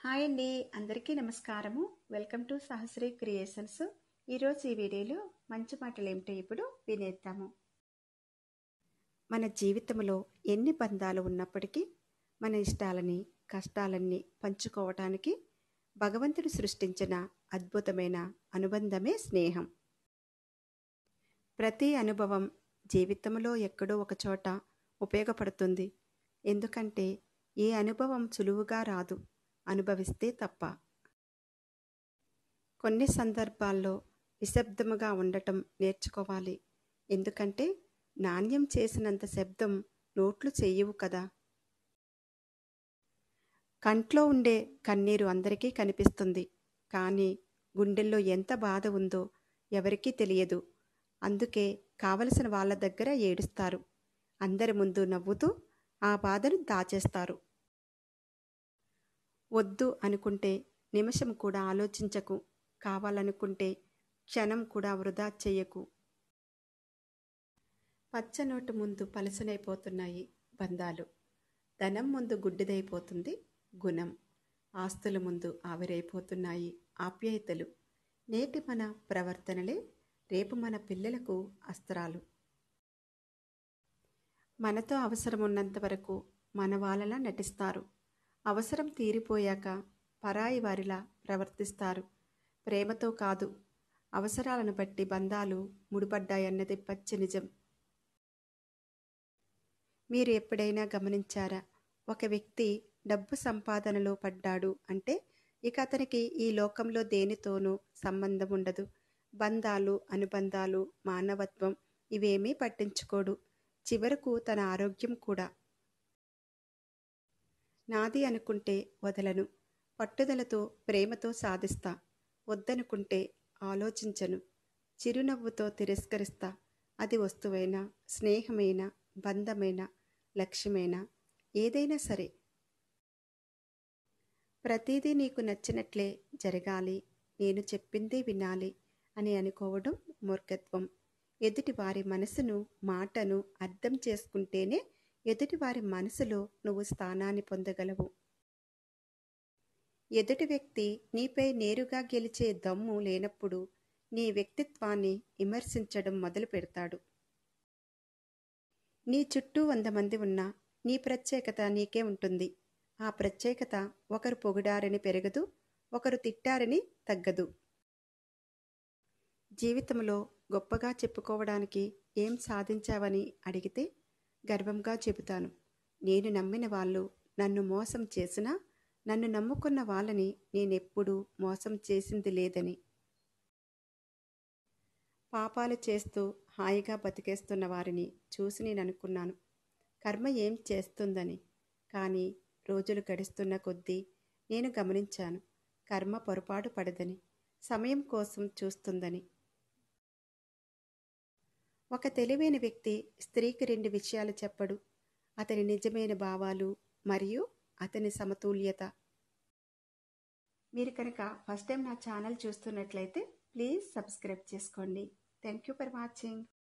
hi అండి అందరికీ నమస్కారము వెల్కమ్ టు సహస్రీ క్రియేషన్స్ ఈరోజు ఈ వీడియోలో మంచి మాటలు ఏమిటో ఇప్పుడు వినేద్దాము మన జీవితంలో ఎన్ని బంధాలు ఉన్నప్పటికీ మన ఇష్టాలని కష్టాలన్నీ పంచుకోవటానికి భగవంతుడు సృష్టించిన అద్భుతమైన అనుబంధమే స్నేహం ప్రతి అనుభవం జీవితంలో ఎక్కడో ఒక చోట ఉపయోగపడుతుంది ఎందుకంటే ఏ అనుభవం సులువుగా రాదు అనుభవిస్తే తప్ప కొన్ని సందర్భాల్లో నిశ్శబ్దముగా ఉండటం నేర్చుకోవాలి ఎందుకంటే నాణ్యం చేసినంత శబ్దం నోట్లు చెయ్యవు కదా కంట్లో ఉండే కన్నీరు అందరికీ కనిపిస్తుంది కానీ గుండెల్లో ఎంత బాధ ఉందో ఎవరికీ తెలియదు అందుకే కావలసిన వాళ్ళ దగ్గర ఏడుస్తారు అందరి ముందు నవ్వుతూ ఆ బాధను దాచేస్తారు వద్దు అనుకుంటే నిమిషం కూడా ఆలోచించకు కావాలనుకుంటే క్షణం కూడా వృధా చెయ్యకు పచ్చనోటు ముందు పలసనైపోతున్నాయి బంధాలు ధనం ముందు గుడ్డిదైపోతుంది గుణం ఆస్తుల ముందు ఆవిరైపోతున్నాయి ఆప్యాయతలు నేటి మన ప్రవర్తనలే రేపు మన పిల్లలకు అస్త్రాలు మనతో అవసరం ఉన్నంత వరకు మన వాళ్ళలా నటిస్తారు అవసరం తీరిపోయాక పరాయి వారిలా ప్రవర్తిస్తారు ప్రేమతో కాదు అవసరాలను బట్టి బంధాలు ముడిపడ్డాయన్నది పచ్చి నిజం మీరు ఎప్పుడైనా గమనించారా ఒక వ్యక్తి డబ్బు సంపాదనలో పడ్డాడు అంటే ఇక అతనికి ఈ లోకంలో దేనితోనూ సంబంధం ఉండదు బంధాలు అనుబంధాలు మానవత్వం ఇవేమీ పట్టించుకోడు చివరకు తన ఆరోగ్యం కూడా నాది అనుకుంటే వదలను పట్టుదలతో ప్రేమతో సాధిస్తా వద్దనుకుంటే ఆలోచించను చిరునవ్వుతో తిరస్కరిస్తా అది వస్తువైనా స్నేహమైన బంధమైన లక్ష్యమైనా ఏదైనా సరే ప్రతిదీ నీకు నచ్చినట్లే జరగాలి నేను చెప్పిందే వినాలి అని అనుకోవడం మూర్ఖత్వం ఎదుటి వారి మనసును మాటను అర్థం చేసుకుంటేనే ఎదుటివారి మనసులో నువ్వు స్థానాన్ని పొందగలవు ఎదుటి వ్యక్తి నీపై నేరుగా గెలిచే దమ్ము లేనప్పుడు నీ వ్యక్తిత్వాన్ని విమర్శించడం మొదలు పెడతాడు నీ చుట్టూ వంద మంది ఉన్నా నీ ప్రత్యేకత నీకే ఉంటుంది ఆ ప్రత్యేకత ఒకరు పొగిడారని పెరగదు ఒకరు తిట్టారని తగ్గదు జీవితంలో గొప్పగా చెప్పుకోవడానికి ఏం సాధించావని అడిగితే గర్వంగా చెబుతాను నేను నమ్మిన వాళ్ళు నన్ను మోసం చేసినా నన్ను నమ్ముకున్న వాళ్ళని నేనెప్పుడూ మోసం చేసింది లేదని పాపాలు చేస్తూ హాయిగా బతికేస్తున్న వారిని చూసి నేను అనుకున్నాను కర్మ ఏం చేస్తుందని కానీ రోజులు గడుస్తున్న కొద్దీ నేను గమనించాను కర్మ పొరపాటు పడదని సమయం కోసం చూస్తుందని ఒక తెలివైన వ్యక్తి స్త్రీకి రెండు విషయాలు చెప్పడు అతని నిజమైన భావాలు మరియు అతని సమతుల్యత మీరు కనుక ఫస్ట్ టైం నా ఛానల్ చూస్తున్నట్లయితే ప్లీజ్ సబ్స్క్రైబ్ చేసుకోండి థ్యాంక్ యూ ఫర్ వాచింగ్